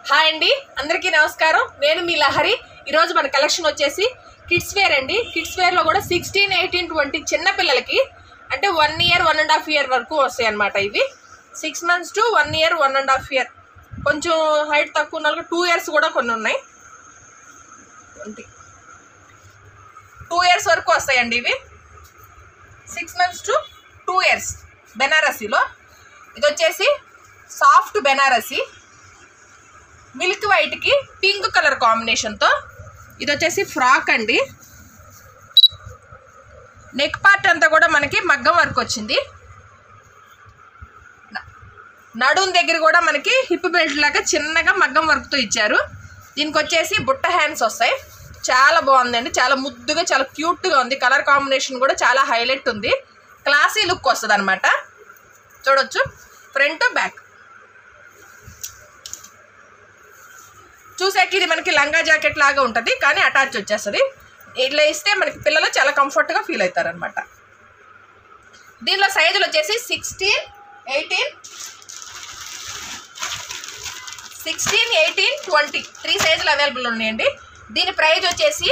hi అండి అందరికీ నమస్కారం నేను మీ లహరి ఈరోజు మన కలెక్షన్ వచ్చేసి కిడ్స్ వేర్ అండి కిడ్స్ వేర్లో కూడా సిక్స్టీన్ ఎయిటీన్ ట్వంటీ చిన్న పిల్లలకి అంటే one year one and half year వరకు వస్తాయి అన్నమాట ఇవి six months to one year one and half year కొంచెం హైట్ తక్కువ ఉన్న వాళ్ళకి టూ ఇయర్స్ కూడా కొన్ని ఉన్నాయి టూ ఇయర్స్ వరకు వస్తాయండి ఇవి six months to two years బెనారసీలో ఇది వచ్చేసి సాఫ్ట్ బెనారసీ మిల్క్ వైట్కి పింక్ కలర్ కాంబినేషన్తో ఇది వచ్చేసి ఫ్రాక్ అండి నెక్ పార్ట్ అంతా కూడా మనకి మగ్గం వర్క్ వచ్చింది న- నడుం దగ్గర కూడా మనకి హిప్ బెల్ట్ లాగా చిన్నగా మగ్గం వర్క్తో ఇచ్చారు దీనికి వచ్చేసి బుట్ట హ్యాండ్స్ వస్తాయి చాలా బాగుందండి చాలా ముద్దుగా చాలా క్యూట్గా ఉంది కలర్ కాంబినేషన్ కూడా చాలా హైలైట్ ఉంది క్లాసీ లుక్ వస్తుంది అనమాట చూడొచ్చు ఫ్రంట్ బ్యాక్ చూసాక ఇది మనకి లంగా జాకెట్ లాగా ఉంటుంది కానీ అటాచ్ వచ్చేస్తుంది ఇట్లా ఇస్తే మనకి పిల్లలు చాలా కంఫర్ట్గా ఫీల్ అవుతారు అనమాట దీనిలో సైజులు వచ్చేసి sixteen eighteen sixteen eighteen twenty three సైజులు అవైలబుల్ ఉన్నాయండి దీని ప్రైస్ వచ్చేసి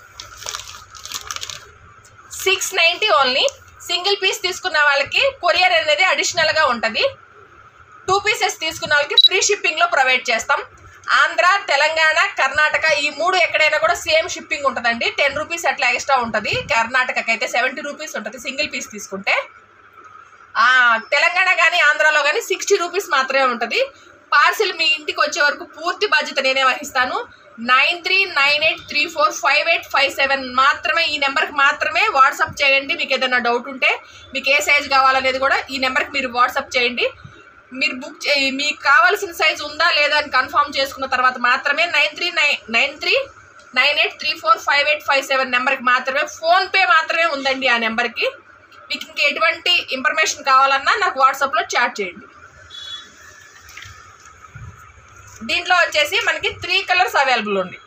six ninety only single piece తీసుకున్న వాళ్ళకి కొరియర్ అనేది అడిషనల్గా ఉంటుంది టూ పీసెస్ తీసుకున్న వాళ్ళకి ఫ్రీ షిప్పింగ్లో ప్రొవైడ్ చేస్తాం ఆంధ్ర తెలంగాణ కర్ణాటక ఈ మూడు ఎక్కడైనా కూడా సేమ్ షిప్పింగ్ ఉంటుందండి టెన్ రూపీస్ అట్లా ఎక్స్ట్రా ఉంటుంది కర్ణాటకకి అయితే సెవెంటీ రూపీస్ ఉంటుంది సింగిల్ పీస్ తీసుకుంటే ఆ, తెలంగాణ కానీ ఆంధ్రాలో కానీ సిక్స్టీ రూపీస్ మాత్రమే ఉంటుంది పార్సిల్ మీ ఇంటికి వచ్చే వరకు పూర్తి బాధ్యత నేనే వహిస్తాను nine three nine eight three four five eight five seven మాత్రమే ఈ నెంబర్కి మాత్రమే వాట్సాప్ చేయండి మీకు ఏదైనా డౌట్ ఉంటే మీకు ఏ సైజ్ కావాలనేది కూడా ఈ నెంబర్కి మీరు వాట్సాప్ చేయండి మీరు బుక్ చే మీకు కావాల్సిన సైజ్ ఉందా లేదా అని కన్ఫర్మ్ చేసుకున్న తర్వాత మాత్రమే nine three nine nine three nine eight three four five eight five seven నెంబర్కి మాత్రమే ఫోన్పే మాత్రమే ఉందండి ఆ నెంబర్కి మీకు ఇంకా ఎటువంటి ఇన్ఫర్మేషన్ కావాలన్నా నాకు వాట్సాప్లో చాట్ చేయండి దీంట్లో వచ్చేసి మనకి త్రీ కలర్స్ అవైలబుల్ ఉంది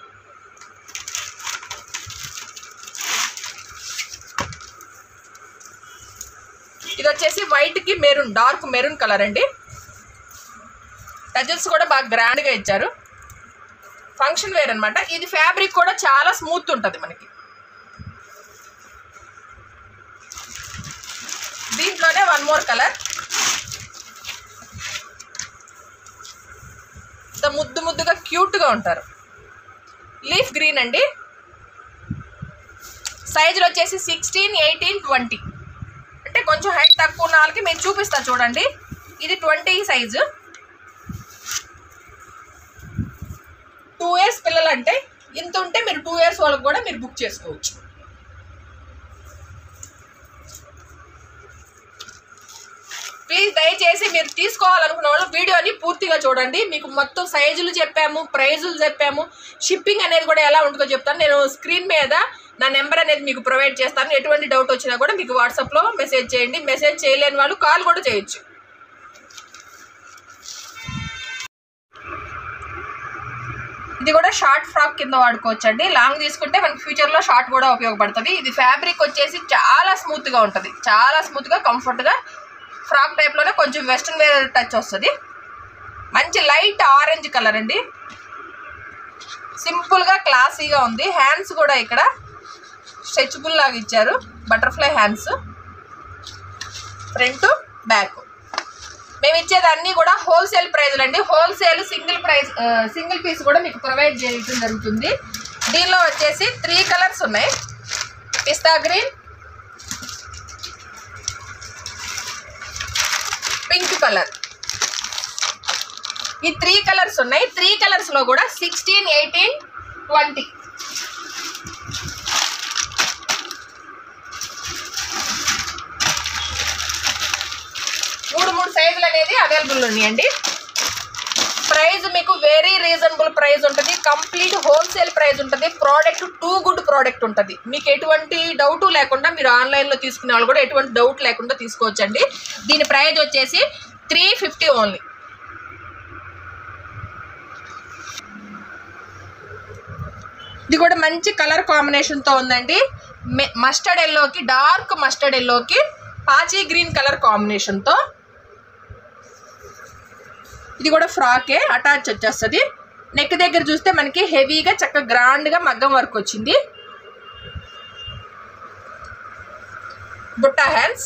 ఇది వచ్చేసి వైట్కి మెరూన్ డార్క్ మెరూన్ కలర్ అండి టజల్స్ కూడా బాగా గ్రాండ్గా ఇచ్చారు ఫంక్షన్ వేర్ అనమాట ఇది ఫ్యాబ్రిక్ కూడా చాలా స్మూత్ ఉంటుంది మనకి దీంట్లోనే వన్ మోర్ కలర్ ఇంత ముద్దు ముద్దుగా క్యూట్గా ఉంటారు లీఫ్ గ్రీన్ అండి సైజులు వచ్చేసి సిక్స్టీన్ ఎయిటీన్ ట్వంటీ అంటే కొంచెం హైట్ తక్కువ ఉన్న వాళ్ళకి మేము చూపిస్తా చూడండి ఇది ట్వంటీ సైజు టూ ఇయర్స్ పిల్లలు అంటే ఇంత ఉంటే మీరు టూ ఇయర్స్ వాళ్ళకి కూడా మీరు బుక్ చేసుకోవచ్చు ప్లీజ్ దయచేసి మీరు తీసుకోవాలనుకున్న వాళ్ళు వీడియోని పూర్తిగా చూడండి మీకు మొత్తం సైజులు చెప్పాము ప్రైజులు చెప్పాము షిప్పింగ్ అనేది కూడా ఎలా ఉంటుందో చెప్తాను నేను స్క్రీన్ మీద నా నెంబర్ అనేది మీకు ప్రొవైడ్ చేస్తాను ఎటువంటి డౌట్ వచ్చినా కూడా మీకు వాట్సాప్లో మెసేజ్ చేయండి మెసేజ్ చేయలేని వాళ్ళు కాల్ కూడా చేయొచ్చు ఇది కూడా షార్ట్ ఫ్రాక్ కింద వాడుకోవచ్చు అండి లాంగ్ తీసుకుంటే మనకి ఫ్యూచర్లో షార్ట్ కూడా ఉపయోగపడుతుంది ఇది ఫ్యాబ్రిక్ వచ్చేసి చాలా స్మూత్గా ఉంటుంది చాలా స్మూత్గా కంఫర్ట్గా ఫ్రాక్ టైప్లోనే కొంచెం వెస్ట్రన్ వేర్ టచ్ వస్తుంది మంచి లైట్ ఆరెంజ్ కలర్ అండి సింపుల్గా క్లాసీగా ఉంది హ్యాండ్స్ కూడా ఇక్కడ స్ట్రెచబుల్ లాగా ఇచ్చారు బటర్ఫ్లై హ్యాండ్స్ ఫ్రంట్ బ్యాక్ మేము ఇచ్చేది అన్నీ కూడా హోల్సేల్ ప్రైజ్లు అండి wholesale single price single piece కూడా మీకు ప్రొవైడ్ చేయడం జరుగుతుంది దీనిలో వచ్చేసి త్రీ కలర్స్ ఉన్నాయి పిస్తా గ్రీన్ పింక్ కలర్ ఈ త్రీ కలర్స్ ఉన్నాయి త్రీ కలర్స్లో కూడా సిక్స్టీన్ ఎయిటీన్ ట్వంటీ మూడు మూడు సైజులు అనేది అవైలబుల్ ఉన్నాయండి ప్రైస్ మీకు వెరీ రీజనబుల్ ప్రైస్ ఉంటుంది కంప్లీట్ హోల్సేల్ ప్రైస్ ఉంటుంది ప్రోడక్ట్ టూ గుడ్ ప్రోడక్ట్ ఉంటుంది మీకు ఎటువంటి డౌట్ లేకుండా మీరు ఆన్లైన్లో తీసుకునే వాళ్ళు కూడా ఎటువంటి డౌట్ లేకుండా తీసుకోవచ్చండి దీని ప్రైస్ వచ్చేసి త్రీ ఫిఫ్టీ ఓన్లీ ఇది కూడా మంచి కలర్ కాంబినేషన్తో ఉందండి మస్టర్డ్ ఎల్లోకి డార్క్ మస్టర్డ్ ఎల్లోకి పాచీ గ్రీన్ కలర్ కాంబినేషన్తో ఇది కూడా ఫ్రాకే అటాచ్ వచ్చేస్తుంది నెక్ దగ్గర చూస్తే మనకి హెవీగా చక్కగా గ్రాండ్గా మగ్గం వర్క్ వచ్చింది బుట్టా హ్యాండ్స్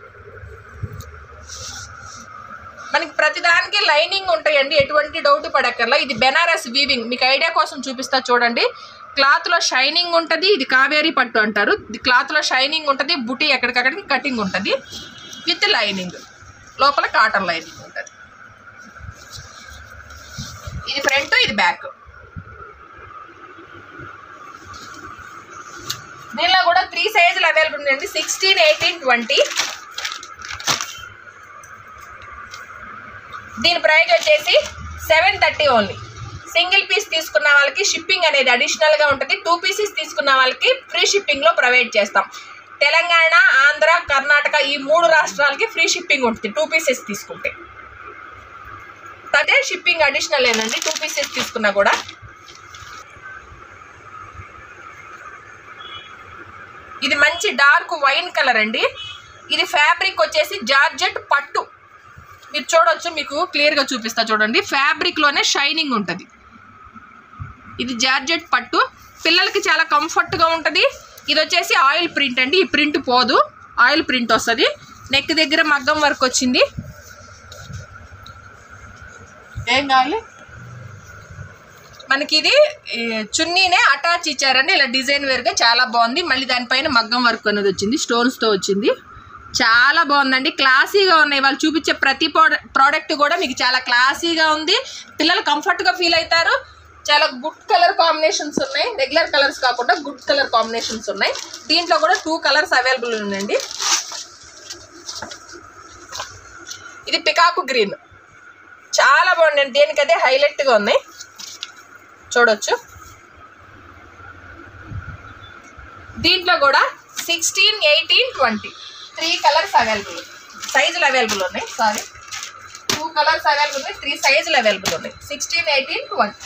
మనకి ప్రతిదానికి లైనింగ్ ఉంటాయండి ఎటువంటి డౌట్ పడక్కర్లా ఇది బెనారస్ వీవింగ్ మీకు ఐడియా కోసం చూపిస్తా చూడండి క్లాత్లో షైనింగ్ ఉంటుంది ఇది కావేరీ పట్టు అంటారు ఇది క్లాత్లో షైనింగ్ ఉంటుంది బుటీ ఎక్కడికక్కడికి కటింగ్ ఉంటుంది విత్ లైనింగ్ లోపల కాటన్ లైనింగ్ ఉంటుంది ఇది ఫ్రంట్ ఇది బ్యాక్ దీనిలో కూడా త్రీ సైజులు అవైలబుల్ ఉన్నాయండి సిక్స్టీన్ ఎయిటీన్ ట్వంటీ దీని ప్రైస్ వచ్చేసి seven thirty only single piece తీసుకున్న వాళ్ళకి షిప్పింగ్ అనేది అడిషనల్గా ఉంటుంది టూ పీసెస్ తీసుకున్న వాళ్ళకి ఫ్రీ షిప్పింగ్లో ప్రొవైడ్ చేస్తాం తెలంగాణ ఆంధ్ర కర్ణాటక ఈ మూడు రాష్ట్రాలకి ఫ్రీ షిప్పింగ్ ఉంటుంది టూ పీసెస్ తీసుకుంటే అదే షిప్పింగ్ అడిషనల్ ఏనండి టూ పీసెస్ తీసుకున్నా కూడా ఇది మంచి డార్క్ వైన్ కలర్ అండి ఇది ఫ్యాబ్రిక్ వచ్చేసి జార్జెట్ పట్టు మీరు చూడొచ్చు మీకు క్లియర్గా చూపిస్తా చూడండి ఫ్యాబ్రిక్లోనే షైనింగ్ ఉంటుంది ఇది జార్జెట్ పట్టు పిల్లలకి చాలా కంఫర్ట్గా ఉంటుంది ఇది వచ్చేసి ఆయిల్ ప్రింట్ అండి ఈ ప్రింట్ పోదు ఆయిల్ ప్రింట్ వస్తుంది నెక్ దగ్గర మగ్గం వర్క్ వచ్చింది ఏం కావాలి మనకి ఇది ఈ, చున్నీనే అటాచ్ ఇచ్చారండి ఇలా డిజైన్ వేరుగా చాలా బాగుంది మళ్ళీ దానిపైన మగ్గం వర్క్ అనేది వచ్చింది స్టోన్స్తో వచ్చింది చాలా బాగుందండి క్లాసీగా ఉన్నాయి వాళ్ళు చూపించే ప్రతి ప్రోడక్ట్ కూడా మీకు చాలా క్లాసీగా ఉంది పిల్లలు కంఫర్ట్గా ఫీల్ అవుతారు చాలా గుడ్ కలర్ కాంబినేషన్స్ ఉన్నాయి రెగ్యులర్ కలర్స్ కాకుండా గుడ్ కలర్ కాంబినేషన్స్ ఉన్నాయి దీంట్లో కూడా టూ కలర్స్ అవైలబుల్ ఉన్నాయండి ఇది పికాకు గ్రీన్ చాలా బాగుందండి దేనికి అదే హైలైట్గా ఉన్నాయి చూడొచ్చు దీంట్లో కూడా sixteen eighteen twenty three colours available సైజులు అవైలబుల్ ఉన్నాయి సారీ టూ కలర్స్ అవైలబుల్ ఉన్నాయి త్రీ సైజులు అవైలబుల్ ఉన్నాయి సిక్స్టీన్ ఎయిటీన్ ట్వంటీ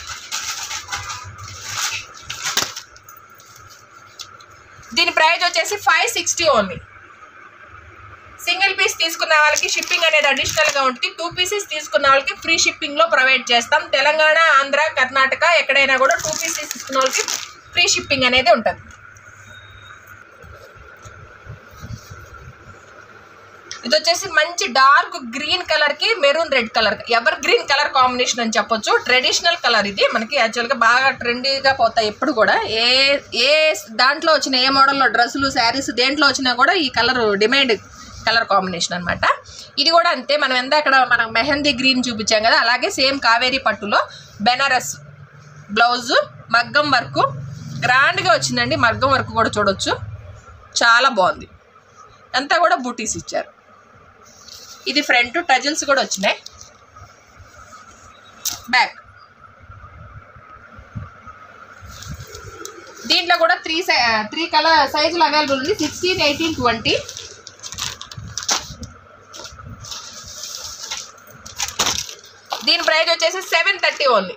దీని ప్రైస్ వచ్చేసి five sixty only single piece తీసుకున్న వాళ్ళకి షిప్పింగ్ అనేది అడిషనల్గా ఉంటుంది టూ పీసెస్ తీసుకున్న వాళ్ళకి ఫ్రీ షిప్పింగ్లో ప్రొవైడ్ చేస్తాం తెలంగాణ ఆంధ్ర కర్ణాటక ఎక్కడైనా కూడా టూ పీసెస్ తీసుకున్న వాళ్ళకి ఫ్రీ షిప్పింగ్ అనేది ఉంటుంది ఇది వచ్చేసి మంచి డార్క్ గ్రీన్ కలర్ కి maroon red colour evergreen colour combination అని చెప్పొచ్చు ట్రెడిషనల్ కలర్ ఇది మనకి యాక్చువల్గా బాగా ట్రెండీగా పోతాయి ఎప్పుడు కూడా ఏ ఏ దాంట్లో వచ్చిన ఏ మోడల్లో డ్రెస్సులు శారీస్ దేంట్లో వచ్చినా కూడా ఈ కలర్ డిమాండ్ కలర్ కాంబినేషన్ అన్నమాట ఇది కూడా అంతే మనం ఎంత అక్కడ మనం మెహందీ గ్రీన్ చూపించాం కదా అలాగే సేమ్ కావేరీ పట్టులో బెనారస్ బ్లౌజు మగ్గం వర్క్ గ్రాండ్గా వచ్చిందండి మగ్గం వర్క్ కూడా చూడొచ్చు చాలా బాగుంది అంతా కూడా బూటీస్ ఇచ్చారు ఇది ఫ్రంట్ టజిల్స్ కూడా వచ్చినాయి బ్యాక్ దీంట్లో కూడా త్రీ సై త్రీ కలర్ సైజులు అవైలబుల్ ఉంది సిక్స్టీన్ ఎయిటీన్ ట్వంటీ దీని ప్రైస్ వచ్చేసి seven thirty only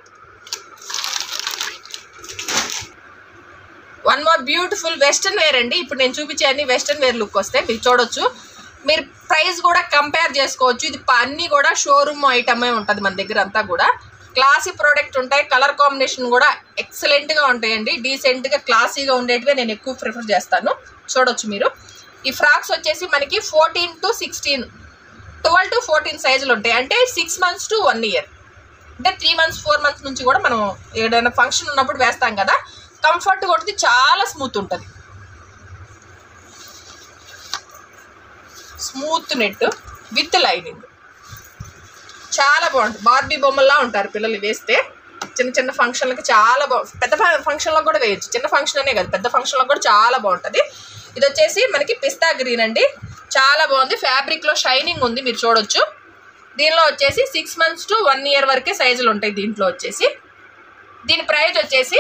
one more beautiful western wear అండి ఇప్పుడు నేను చూపించే అన్ని వెస్ట్రన్ వేర్ లుక్ వస్తాయి మీరు చూడొచ్చు మీరు ప్రైస్ కూడా కంపేర్ చేసుకోవచ్చు ఇది ప- అన్నీ కూడా షోరూమ్ ఐటమే ఉంటుంది మన దగ్గర అంతా కూడా క్లాసీ ప్రోడక్ట్ ఉంటాయి కలర్ కాంబినేషన్ కూడా ఎక్సలెంట్గా ఉంటాయండి డీసెంట్గా క్లాసీగా ఉండేటివే నేను ఎక్కువ ప్రిఫర్ చేస్తాను చూడొచ్చు మీరు ఈ ఫ్రాక్స్ వచ్చేసి మనకి fourteen to sixteen twelve to fourteen సైజులు ఉంటాయి అంటే six months to one year అంటే త్రీ మంత్స్ ఫోర్ మంత్స్ నుంచి కూడా మనం ఏదైనా ఫంక్షన్ ఉన్నప్పుడు వేస్తాం కదా కంఫర్ట్గా ఉంటుంది చాలా స్మూత్ ఉంటుంది స్మూత్ నెట్ విత్ లైనింగ్ చాలా బాగుంటుంది బార్బీ బొమ్మల్లా ఉంటారు పిల్లలు వేస్తే చిన్న చిన్న ఫంక్షన్లకి చాలా బాగు పెద్ద ఫంక్షన్లకు కూడా వేయచ్చు చిన్న ఫంక్షన్ అనే కాదు పెద్ద ఫంక్షన్లకు కూడా చాలా బాగుంటుంది ఇది వచ్చేసి మనకి పిస్తా గ్రీన్ అండి చాలా బాగుంది ఫ్యాబ్రిక్లో షైనింగ్ ఉంది మీరు చూడొచ్చు దీనిలో వచ్చేసి six months to one year వరకే సైజులు ఉంటాయి దీంట్లో వచ్చేసి దీని ప్రైస్ వచ్చేసి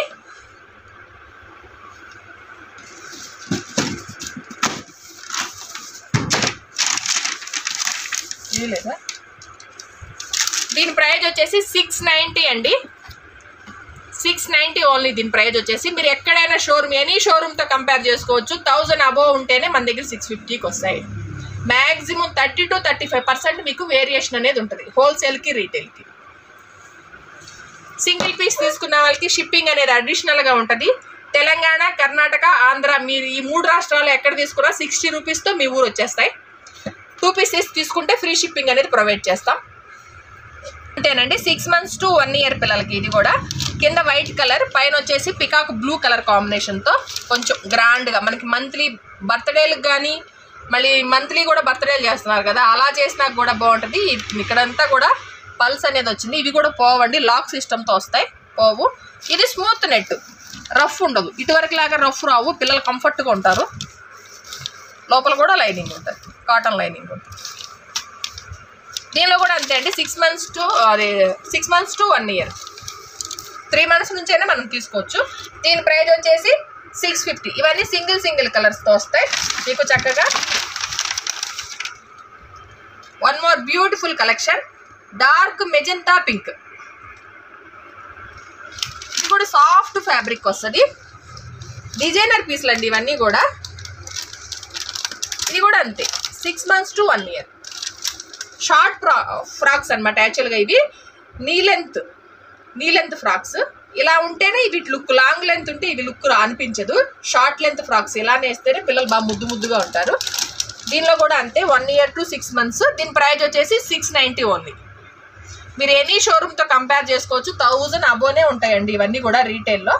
ఇది లేదా దీని ప్రైస్ వచ్చేసి సిక్స్ నైంటీ అండి సిక్స్ నైంటీ ఓన్లీ దీని ప్రైస్ వచ్చేసి మీరు ఎక్కడైనా షోరూమ్ ఎనీ షోరూమ్తో కంపేర్ చేసుకోవచ్చు థౌజండ్ అబోవ్ ఉంటేనే మన దగ్గర సిక్స్ ఫిఫ్టీకి వస్తాయి maximum thirty to thirty five percent మీకు వేరియేషన్ అనేది ఉంటుంది హోల్సేల్కి రీటైల్కి సింగిల్ పీస్ తీసుకున్న వాళ్ళకి షిప్పింగ్ అనేది అడిషనల్గా ఉంటుంది తెలంగాణ కర్ణాటక ఆంధ్ర మీరు ఈ మూడు రాష్ట్రాలు ఎక్కడ తీసుకున్నా సిక్స్టీ రూపీస్తో మీ ఊరు వచ్చేస్తాయి టూ పీసెస్ తీసుకుంటే ఫ్రీ షిప్పింగ్ అనేది ప్రొవైడ్ చేస్తాం అంతేనండి six months to one year పిల్లలకి ఇది కూడా కింద వైట్ కలర్ పైన వచ్చేసి పికాక్ బ్లూ కలర్ కాంబినేషన్తో కొంచెం గ్రాండ్గా మనకి మంత్లీ బర్త్డేలకు కానీ మళ్ళీ మంత్లీ కూడా బర్త్డేలు చేస్తున్నారు కదా అలా చేసినా కూడా బాగుంటుంది ఇక్కడంతా కూడా పల్స్ అనేది వచ్చింది ఇవి కూడా పోవండి లాక్ సిస్టమ్తో వస్తాయి పోవు ఇది స్మూత్ నెట్ రఫ్ ఉండదు ఇటువరకు లాగా రఫ్ రావు పిల్లలు కంఫర్ట్గా ఉంటారు లోపల కూడా లైనింగ్ ఉంటుంది కాటన్ లైనింగ్ ఉంటుంది దీనిలో కూడా అంతే అండి సిక్స్ మంత్స్ టు అది six months to one year three months నుంచైనా మనం తీసుకోవచ్చు దీని ప్రైస్ వచ్చేసి సిక్స్ ఫిఫ్టీ ఇవన్నీ సింగిల్ సింగిల్ కలర్స్తో వస్తాయి మీకు చక్కగా one more beautiful collection dark magenta pink ఇది కూడా సాఫ్ట్ ఫ్యాబ్రిక్ వస్తుంది డిజైనర్ పీస్లు అండి ఇవన్నీ కూడా ఇది కూడా అంతే six months to one year short ఫ్రా ఫ్రాక్స్ అనమాట యాక్చువల్గా ఇవి knee length knee length frocks ఇలా ఉంటేనే ఇవి లుక్ లాంగ్ లెంత్ ఉంటే ఇవి లుక్ అనిపించదు షార్ట్ లెంత్ ఫ్రాక్స్ ఇలా వేస్తేనే పిల్లలు బాగా ముద్దు ముద్దుగా ఉంటారు దీనిలో కూడా అంతే one year to six months దీని ప్రైస్ వచ్చేసి సిక్స్ నైంటీ ఓన్లీ మీరు ఎనీ షోరూమ్తో కంపేర్ చేసుకోవచ్చు థౌజండ్ అబోనే ఉంటాయండి ఇవన్నీ కూడా రీటైల్లో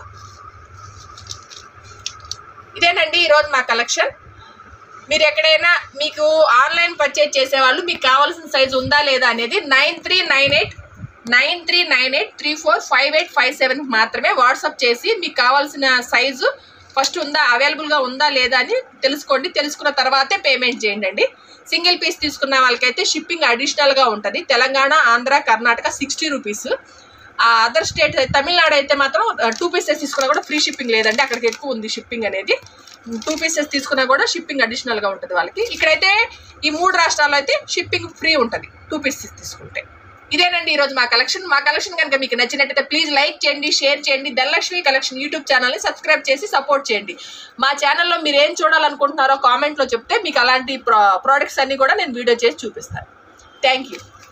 ఇదేనండి ఈరోజు మా కలెక్షన్ మీరు ఎక్కడైనా మీకు ఆన్లైన్ పర్చేజ్ చేసేవాళ్ళు మీకు కావాల్సిన సైజు ఉందా లేదా అనేది nine three nine eight nine three nine eight three four five eight five సెవెన్కి మాత్రమే వాట్సాప్ చేసి మీకు కావాల్సిన సైజు ఫస్ట్ ఉందా అవైలబుల్గా ఉందా లేదా అని తెలుసుకోండి తెలుసుకున్న తర్వాతే పేమెంట్ చేయండి అండి సింగిల్ పీస్ తీసుకున్న వాళ్ళకైతే షిప్పింగ్ అడిషనల్గా ఉంటుంది తెలంగాణ ఆంధ్ర కర్ణాటక సిక్స్టీ రూపీస్ ఆ అదర్ స్టేట్ తమిళనాడు అయితే మాత్రం టూ పీసెస్ తీసుకున్నా కూడా ఫ్రీ షిప్పింగ్ లేదండి అక్కడికి ఎక్కువ ఉంది షిప్పింగ్ అనేది టూ పీసెస్ తీసుకున్నా కూడా షిప్పింగ్ అడిషనల్గా ఉంటుంది వాళ్ళకి ఇక్కడైతే ఈ మూడు రాష్ట్రాల్లో అయితే షిప్పింగ్ ఫ్రీ ఉంటుంది టూ పీసెస్ తీసుకుంటే ఇదేనండి ఈరోజు మా కలెక్షన్ మా కలెక్షన్ కనుక మీకు నచ్చినట్టయితే ప్లీజ్ లైక్ చేయండి షేర్ చేయండి ధనలక్ష్మి కలెక్షన్ యూట్యూబ్ ఛానల్ని సబ్స్క్రైబ్ చేసి సపోర్ట్ చేయండి మా ఛానల్లో మీరు ఏం చూడాలనుకుంటున్నారో కామెంట్లో చెప్తే మీకు అలాంటి ప్రా ప్రోడక్ట్స్ అన్నీ కూడా నేను వీడియో చేసి చూపిస్తాను థ్యాంక్ యూ